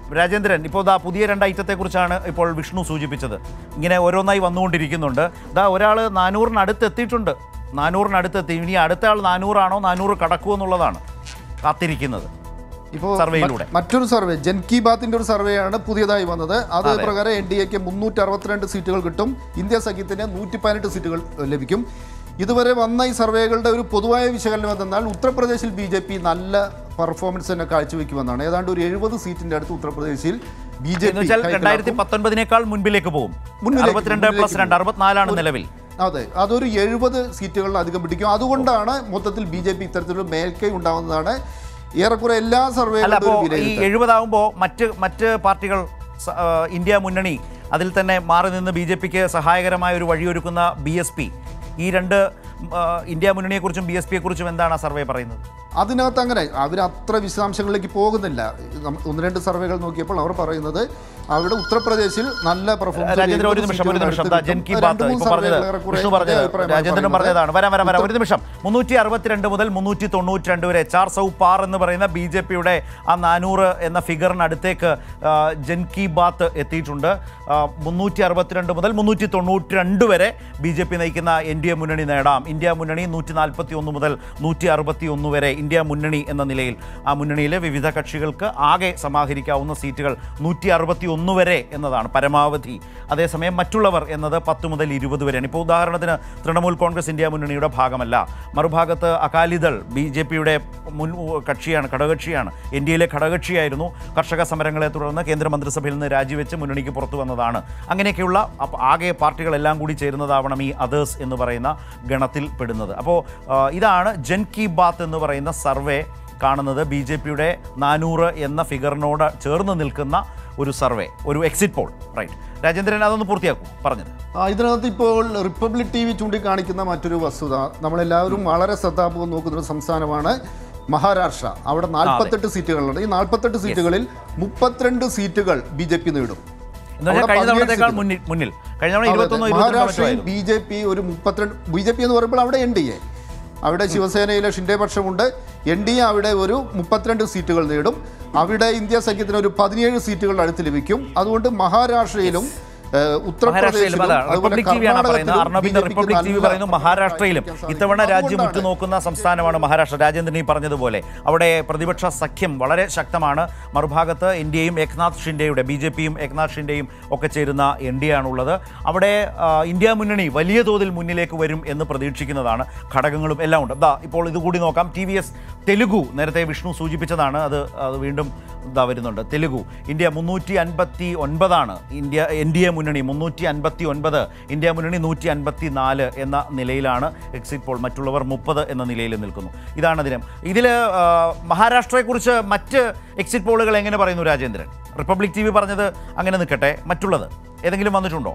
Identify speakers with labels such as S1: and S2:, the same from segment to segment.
S1: രാജേന്ദ്രൻ ഇപ്പോൾ ദാ പുതിയ രണ്ട് ഐറ്റത്തെക്കുറിച്ചാണ് ഇപ്പോൾ വിഷ്ണു സൂചിപ്പിച്ചത് ഇങ്ങനെ ഓരോന്നായി വന്നുകൊണ്ടിരിക്കുന്നുണ്ട് ദാ ഒരാൾ നാനൂറിനടുത്ത് എത്തിയിട്ടുണ്ട് നാനൂറിനടുത്ത് എത്തി ഇനി അടുത്ത ആൾ നാനൂറാണോ നാനൂറ് കടക്കുമോ എന്നുള്ളതാണ് കാത്തിരിക്കുന്നത്
S2: ഇപ്പോൾ
S1: സർവേയിലൂടെ.
S2: മ- മറ്റൊരു സർവേ ജൻ കി ബാത്തിന്റെ ഒരു സർവേയാണ് പുതിയതായി വന്നത് അത്
S1: അതെ.
S2: പ്രകാരം എൻ ഡി എക്ക് മുന്നൂറ്റി അറുപത്തിരണ്ട് സീറ്റുകൾ കിട്ടും ഇന്ത്യ സഖ്യത്തിന് നൂറ്റി പതിനെട്ട് സീറ്റുകൾ ഏഹ്, ലഭിക്കും ഇതുവരെ വന്ന ഈ സർവേകളുടെ ഒരു പൊതുവായ വിശകലനം എന്തെന്നാൽ ഉത്തർപ്രദേശിൽ ബി ജെ പി നല്ല പെർഫോമൻസ് തന്നെ കാഴ്ചവെക്കുമെന്നാണ് ഏതാണ്ട് ഒരു എഴുപത് സീറ്റിന്റെ അടുത്ത് ഉത്തർപ്രദേശിൽ ബി ജെ
S1: എന്ന് വെച്ചാൽ രണ്ടായിരത്തി പത്തൊൻപതിനേക്കാൾ മുൻപിലേക്ക് പോകും
S2: മുൻപിലേക്ക്,
S1: അറുപത്തിരണ്ട് പ്ലസ്
S2: മുൻപിലേക്ക്
S1: രണ്ട് അറുപത്തിനാലാണ് നിലവിൽ
S2: അതെ അതൊരു എഴുപത് സീറ്റുകളിലധികം പിടിക്കും അതുകൊണ്ടാണ് മൊത്തത്തിൽ ബി ജെ പി ഇത്തരത്തിലൊരു മേൽക്കൈ ഉണ്ടാവുന്നതാണ് ഏറെക്കുറെ എല്ലാ
S1: അല്ല
S2: സർവേകളുടെ
S1: അപ്പോൾ
S2: ഒരു
S1: ഈ
S2: വിലയിരുത്തൽ
S1: എഴുപതാകുമ്പോൾ മറ്റ് മറ്റ് പാർട്ടികൾ സ- ആ, ഇന്ത്യ മുന്നണി അതിൽ തന്നെ മാറി നിന്ന് ബി ജെ പിക്ക് സഹായകരമായ ഒരു വഴിയൊരുക്കുന്ന ബി എസ് പി ഈ രണ്ട് ആ, ഇന്ത്യ മുന്നണിയെക്കുറിച്ചും ബി എസ് പിയെക്കുറിച്ചും എന്താണ് ആ സർവേ പറയുന്നത്
S2: അതിനകത്ത് അങ്ങനെ അവർ അത്ര വിശദാംശങ്ങളിലേക്ക് പോകുന്നില്ല നമ്മ- ഒന്ന് രണ്ട് സർവേകൾ നോക്കിയപ്പോൾ അവർ പറയുന്നത് അവിടെ ഉത്തർപ്രദേശിൽ നല്ല പെർഫോമൻസ്
S1: രാജേന്ദ്രൻ ഒരു നിമിഷം ഒരു നിമിഷം ദാ ജൻ കി ബാത്ത് ഇപ്പോൾ പറഞ്ഞത് വിഷ്ണു പറഞ്ഞത് രാജേന്ദ്രൻ പറഞ്ഞതാണ് വരാം വരാം വരാം ഒരു നിമിഷം മുന്നൂറ്റി അറുപത്തിരണ്ട് മുതൽ മുന്നൂറ്റി തൊണ്ണൂറ്റി രണ്ട് വരെ ചാർ സൗ പാർ എന്ന് പറയുന്ന ബി ജെ പിയുടെ ആ നാനൂറ് എന്ന ഫിഗറിനടുത്തേക്ക് ആ, ജൻ കി ബാത്ത് എത്തിയിട്ടുണ്ട് മുന്നൂറ്റി അറുപത്തിരണ്ട് മുതൽ മുന്നൂറ്റി തൊണ്ണൂറ്റി രണ്ട് വരെ ബി ജെ പി നയിക്കുന്ന എൻ ഡി എ മുന്നണി നേടാം ഇന്ത്യ മുന്നണി നൂറ്റി നാൽപ്പത്തി ഒന്ന് മുതൽ നൂറ്റി അറുപത്തി ഒന്ന് വരെ ഇന്ത്യ മുന്നണി എന്ന നിലയിൽ ആ മുന്നണിയിലെ വിവിധ കക്ഷികൾക്ക് ആകെ സമാഹരിക്കാവുന്ന സീറ്റുകൾ നൂറ്റി അറുപത്തി ഒന്ന് വരെ എന്നതാണ് പരമാവധി അതേസമയം മറ്റുള്ളവർ എന്നത് പത്ത് മുതൽ ഇരുപത് വരെയാണ് ഇപ്പോൾ ഉദാഹരണത്തിന് തൃണമൂൽ കോൺഗ്രസ് ഇന്ത്യ മുന്നണിയുടെ ഭാഗമല്ല മറുഭാഗത്ത് അകാലിദൾ ബി ജെ പിയുടെ മുൻ കക്ഷിയാണ് ഘടകകക്ഷിയാണ് എൻ ഡി എയിലെ ഘടകകക്ഷിയായിരുന്നു കർഷക സമരങ്ങളെ തുടർന്ന് കേന്ദ്രമന്ത്രിസഭയിൽ നിന്ന് രാജിവെച്ച് മുന്നണിക്ക് പുറത്തു വന്നതാണ് അങ്ങനെയൊക്കെയുള്ള അപ്പ- ആകെ പാർട്ടികളെല്ലാം കൂടി ചേരുന്നതാവണം ഈ അതേഴ്സ് എന്ന് പറയുന്ന ഗണത്തിൽ പെടുന്നത് അപ്പോൾ ആ, ഇതാണ് ജൻ കി ബാത്ത് എന്ന് പറയുന്ന സർവേ കാണുന്നത് ബി ജെ പിയുടെ നാനൂറ് എന്ന ഫിഗറിനോട് ചേർന്ന് നിൽക്കുന്ന ഒരു സർവേ ഒരു എക്സിറ്റ് പോൾ റൈറ്റ് രാജേന്ദ്രൻ അതൊന്ന് പൂർത്തിയാക്കും പറഞ്ഞത്
S2: ആ, ഇതിനകത്ത് ഇപ്പോൾ റിപ്പബ്ലിക് ടി വി ചൂണ്ടിക്കാണിക്കുന്ന മറ്റൊരു വസ്തുത നമ്മളെല്ലാവരും വളരെ ശ്രദ്ധാപൂർവ്വം നോക്കുന്ന ഒരു സംസ്ഥാനമാണ് മഹാരാഷ്ട്ര അവിടെ നാൽപ്പത്തെട്ട് സീറ്റുകളുണ്ട് ഈ നാൽപ്പത്തെട്ട് സീറ്റുകളിൽ മുപ്പത്തിരണ്ട് സീറ്റുകൾ ബി ജെ പി നേടും
S1: എന്ന് വെച്ചാൽ
S2: അവിടെ
S1: കഴിഞ്ഞ
S2: പതിനേഴ്
S1: തവണത്തേക്കാൾ
S2: സീറ്റുകൾ.
S1: മുന്നിൽ മുന്നിൽ കഴിഞ്ഞ തവണ
S2: അതെ,
S1: ഇരുപത്തൊന്നോ
S2: അതെ.
S1: ഇരുപത്തിരണ്ടോ
S2: മഹാരാഷ്ട്രയിൽ
S1: മറ്റോ
S2: ബി ജെ പി ഒരു മുപ്പത്തിരണ്ട് ബി ജെ പി എന്ന് പറയുമ്പോൾ അവിടെ എൻ ഡി എ അവിടെ ശിവസേനയിലെ ഷിൻഡെ പക്ഷമുണ്ട് എൻ ഡി എ അവിടെ ഒരു മുപ്പത്തിരണ്ട് സീറ്റുകൾ നേടും അവിടെ ഇന്ത്യ സഖ്യത്തിന് ഒരു പതിനേഴ് സീറ്റുകളുടെ അടുത്ത് ലഭിക്കും അതുകൊണ്ട് മഹാരാഷ്ട്രയിലും ഏഹ്,
S1: മഹാരാഷ്ട്രയിലും
S2: ഉത്തർപ്രദേശിലും
S1: അതാണ്
S2: അതുപോലെ
S1: റിപ്പബ്ലിക് ടി വിയാണ് പറയുന്നത്
S2: കർണാടകത്തിലും
S1: അർണബിന്റെ
S2: BJP ക്ക്
S1: റിപ്പബ്ലിക് ടി വി
S2: നല്ല
S1: പറയുന്നു മഹാരാഷ്ട്രയിലും
S2: പ്രവർത്തനം
S1: ഇത്തവണ
S2: സാധിക്കും.
S1: രാജ്യം
S2: അതുകൊണ്ടാണ്
S1: ഉറ്റുനോക്കുന്ന സംസ്ഥാനമാണ് മഹാരാഷ്ട്ര രാജേന്ദ്രൻ ഈ പറഞ്ഞതുപോലെ അവിടെ പ്രതിപക്ഷ സഖ്യം വളരെ ശക്തമാണ് മറുഭാഗത്ത് ഇന്ത്യയും ഏക്നാഥ് ഷിൻഡെയുടെ ബി ജെ പിയും ഏക്നാഥ് ഷിൻഡെയും ഒക്കെ ചേരുന്ന എൻ ഡി ആണുള്ളത് അവിടെ ആ, ഇന്ത്യ മുന്നണി വലിയ തോതിൽ മുന്നിലേക്ക് വരും എന്ന് പ്രതീക്ഷിക്കുന്നതാണ് ഘടകങ്ങളും എല്ലാം ഉണ്ട് ദാ ഇപ്പോൾ ഇതുകൂടി നോക്കാം ടി വി എസ് തെലുഗു നേരത്തെ വിഷ്ണു സൂചിപ്പിച്ചതാണ് അത് അത് വീണ്ടും ഇതാ വരുന്നുണ്ട് തെലുഗു ഇന്ത്യ മുന്നൂറ്റി അൻപത്തി ഒൻപതാണ് ഇന്ത്യ എൻ ഡി എ മുന്നണി മുന്നൂറ്റി അൻപത്തി ഒൻപത് ഇന്ത്യ മുന്നണി നൂറ്റി അൻപത്തി നാല് എന്ന നിലയിലാണ് എക്സിറ്റ് പോൾ മറ്റുള്ളവർ മുപ്പത് എന്ന നിലയിൽ നിൽക്കുന്നു ഇതാണ് ദിനം ഇതിൽ മഹാരാഷ്ട്രയെക്കുറിച്ച് മറ്റ് എക്സിറ്റ് പോളുകൾ എങ്ങനെ പറയുന്നു രാജേന്ദ്രൻ റിപ്പബ്ലിക് ടി വി പറഞ്ഞത് അങ്ങനെ നിൽക്കട്ടെ മറ്റുള്ളത് ഏതെങ്കിലും വന്നിട്ടുണ്ടോ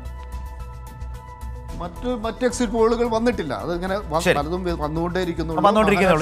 S2: മറ്റ് മറ്റ് എക്സിറ്റ് പോളുകൾ വന്നിട്ടില്ല അത് ഇങ്ങനെ വ-
S1: ശരി.
S2: പലതും വന്നുകൊണ്ടേ
S1: വന്നുകൊണ്ടിരിക്കുന്നുള്ളൂ